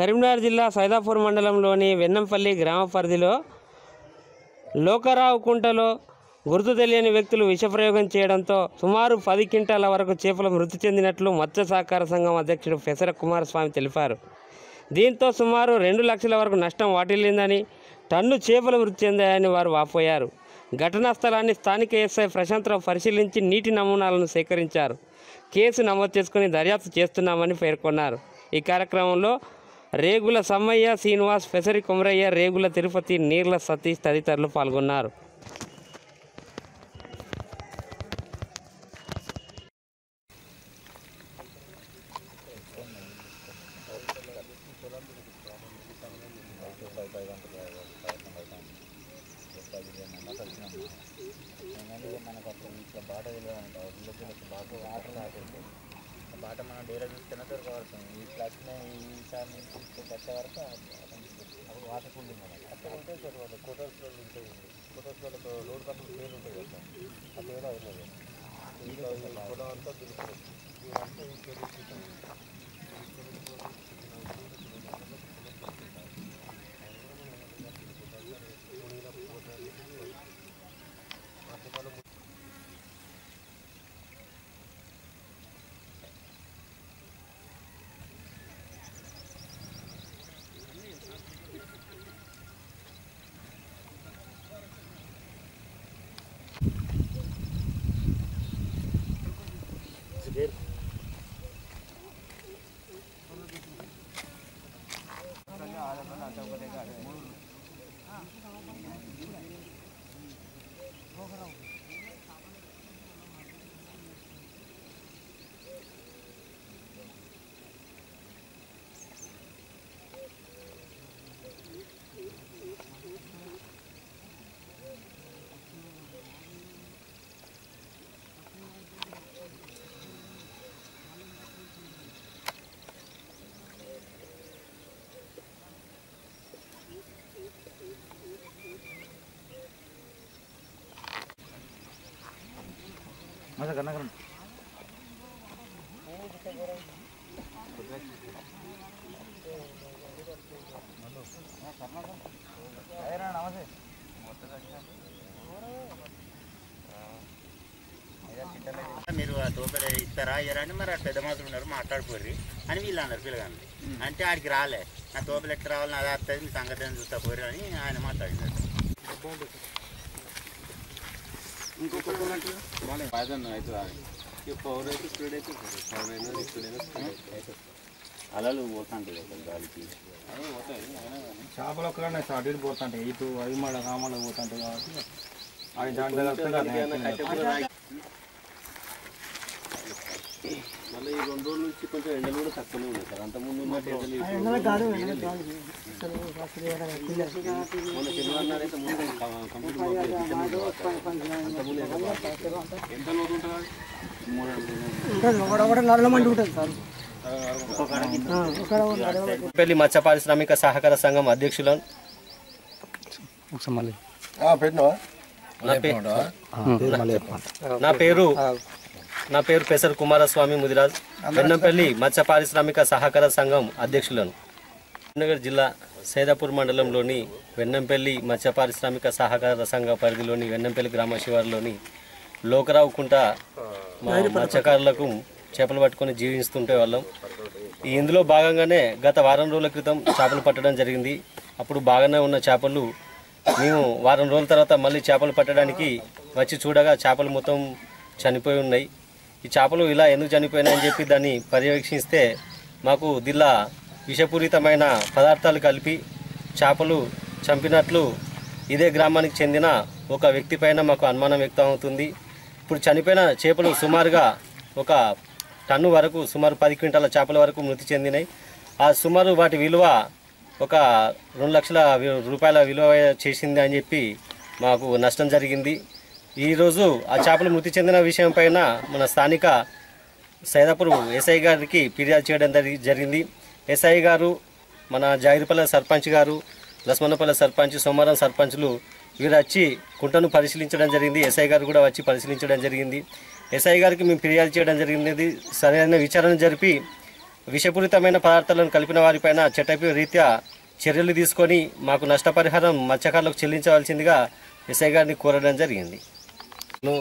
కరీంనగర్ జిల్లా సైదాపూర్ మండలంలోని వెన్నంపల్లి గ్రామ పరిధిలో లోకరావు కుంటలో గుర్తు తెలియని వ్యక్తులు విషప్రయోగం చేయడంతో సుమారు పది క్వింటాల వరకు చేపలు మృతి చెందినట్లు మత్స్య సహకార సంఘం అధ్యక్షుడు పెసర కుమారస్వామి తెలిపారు దీంతో సుమారు రెండు లక్షల వరకు నష్టం వాటిల్లిందని టన్ను చేపలు మృతి చెందాయని వారు వాపోయారు ఘటనా స్థలాన్ని స్థానిక ఎస్ఐ ప్రశాంతరావు పరిశీలించి నీటి నమూనాలను సేకరించారు కేసు నమోదు చేసుకుని దర్యాప్తు చేస్తున్నామని పేర్కొన్నారు ఈ కార్యక్రమంలో రేగుల సమ్మయ్య శ్రీనివాస్ పెసరి కొమరయ్య రేగుల తిరుపతి నీర్ల సతీష్ తదితరులు పాల్గొన్నారు బాట మనం డేరా చూస్తేనే దొరకవలసింది ఈ ప్లస్ ఈసారి నుంచి వచ్చే వరకు అప్పుడు వాటర్ కూల్ అక్కడ ఉంటే దొరకదు కోటర్స్ రోడ్లు ఉంటాయి కోటర్స్ రోడ్డు రోడ్ పక్కన పేరు ఉంటాయి కదా ఆ పేరు అయినది పొలం అంతా దులుపుతుంది ఇదంతా ఈ పేరు తీసుకుంటాం మజా కన్నా కన్నా మీరు ఆ తోపడ ఇస్తారా ఇయ్యరా అని మరి ఆ పెద్ద మాత్రం ఉన్నారు మాట్లాడుకోర్రి అని వీళ్ళు అన్నారు పిల్లగాని అంటే ఆడికి రాలే నా తోపలు ఎట్లా రావాలి అది వస్తుంది మీ సంగతి ఏం చూస్తా పోరు అని ఆయన మాట్లాడినారు అలలు పోతుంటాయి అసలు గాలికి చేపలు ఒక్కడనే అటు ఇటు పోతుంటాయి ఇటు అవి మళ్ళీ రామల పోతుంటాయి కాబట్టి అవి దాంట్లో కలిపితే అది మళ్ళీ ఈ రెండు రోజుల నుంచి కొంచెం ఎండలు కూడా తక్కువనే ఉన్నాయి సార్ అంత ముందు ఉన్నట్టు ఎండలు మొన్న శనివారం నాడు అయితే ముందు కం- కంప్లీట్ మొత్తం కిచెన్ ఉంది వాటర్. అంత ముందు ఎంత వాటర్? ఎంత లోతు ఉంటుంది అది? పెళ్లి మత్స్య పారిశ్రామిక సహకార సంఘం అధ్యక్షులను నా పే- నా పేరు నా పేరు పెసర్ కుమారస్వామి ముదిరాజ్ వెన్నంపల్లి మత్స్య పారిశ్రామిక సహకార సంఘం అధ్యక్షులను నగర్ జిల్లా సైదాపూర్ మండలంలోని వెన్నంపల్లి మత్స్య పారిశ్రామిక సహకార సంఘ పరిధిలోని వెన్నంపల్లి గ్రామ శివారులోని లోకరావు కుంట మా మత్స్యకారులకు చేపలు పట్టుకొని జీవిస్తుంటే వాళ్ళం ఈ ఇందులో భాగంగానే గత వారం రోజుల క్రితం చేపలు పట్టడం జరిగింది అప్పుడు బాగానే ఉన్న చేపలు మేము వారం రోజుల తర్వాత మళ్ళీ చేపలు పట్టడానికి వచ్చి చూడగా చేపలు మొత్తం చనిపోయి ఉన్నాయి ఈ చేపలు ఇలా ఎందుకు చనిపోయినాయని చెప్పి దాన్ని పర్యవేక్షిస్తే మాకు దిల్లా విషపూరితమైన పదార్థాలు కలిపి చేపలు చంపినట్లు ఇదే గ్రామానికి చెందిన ఒక వ్యక్తి పైన మాకు అనుమానం వ్యక్తం అవుతుంది ఇప్పుడు చనిపోయిన చేపలు సుమారుగా ఒక టన్ను వరకు సుమారు పది క్వింటాల చేపల వరకు మృతి చెందినాయి ఆ సుమారు వాటి విలువ ఒక రెండు లక్షల వి- రూపాయల విలువ చేసింది అని చెప్పి మాకు నష్టం జరిగింది ఈరోజు ఆ చేపలు మృతి చెందిన విషయం పైన మన స్థానిక సైదాపూర్ ఎస్ఐ గారికి ఫిర్యాదు చేయడం జరి- జరిగింది ఎస్ఐ గారు మన జాగిరిపల్లె సర్పంచ్ గారు లస్మన్నపల్లె సర్పంచ్ సోమవారం సర్పంచ్లు వీరు వచ్చి కుంటను పరిశీలించడం జరిగింది ఎస్ఐ గారు కూడా వచ్చి పరిశీలించడం జరిగింది ఎస్ఐ గారికి మేము ఫిర్యాదు చేయడం జరిగింది సరైన విచారణ జరిపి విషపూరితమైన పదార్థాలను కలిపిన వారిపైన చట్టపి రీత్యా చర్యలు తీసుకొని మాకు నష్టపరిహారం మత్స్యకారులకు చెల్లించవలసిందిగా ఎస్ఐ గారిని కోరడం జరిగింది లో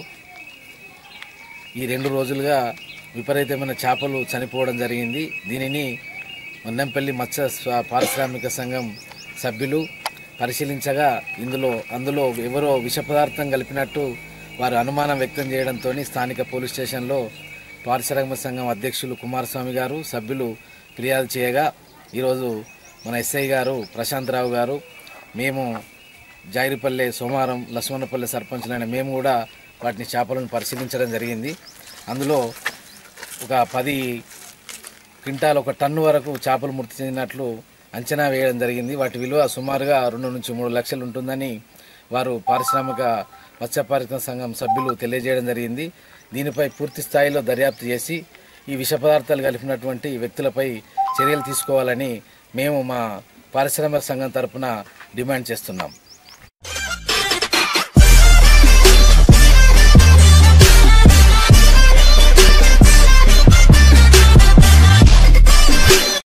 ఈ రెండు రోజులుగా విపరీతమైన చేపలు చనిపోవడం జరిగింది దీనిని మన్నెంపల్లి మత్స్య స్వ- పారిశ్రామిక సంఘం సభ్యులు పరిశీలించగా ఇందులో అందులో ఎవరో విష పదార్థం కలిపినట్టు వారు అనుమానం వ్యక్తం చేయడంతో స్థానిక పోలీస్ స్టేషన్లో పారిశ్రామిక సంఘం అధ్యక్షులు కుమారస్వామి గారు సభ్యులు ఫిర్యాదు చేయగా ఈరోజు మన ఎస్ఐ గారు ప్రశాంతరావు గారు మేము జాగిరిపల్లె సోమవారం లక్ష్మణపల్లె సర్పంచులైన మేము కూడా వాటిని చేపలను పరిశీలించడం జరిగింది అందులో ఒక పది క్వింటాల్ ఒక టన్ను వరకు చేపలు మృతి చెందినట్లు అంచనా వేయడం జరిగింది వాటి విలువ సుమారుగా రెండు నుంచి మూడు లక్షలు ఉంటుందని వారు పారిశ్రామిక మత్స్య పారిశ్రామిక సంఘం సభ్యులు తెలియజేయడం జరిగింది దీనిపై పూర్తి స్థాయిలో దర్యాప్తు చేసి ఈ విష పదార్థాలు కలిపినటువంటి వ్యక్తులపై చర్యలు తీసుకోవాలని మేము మా పారిశ్రామిక సంఘం తరపున డిమాండ్ చేస్తున్నాం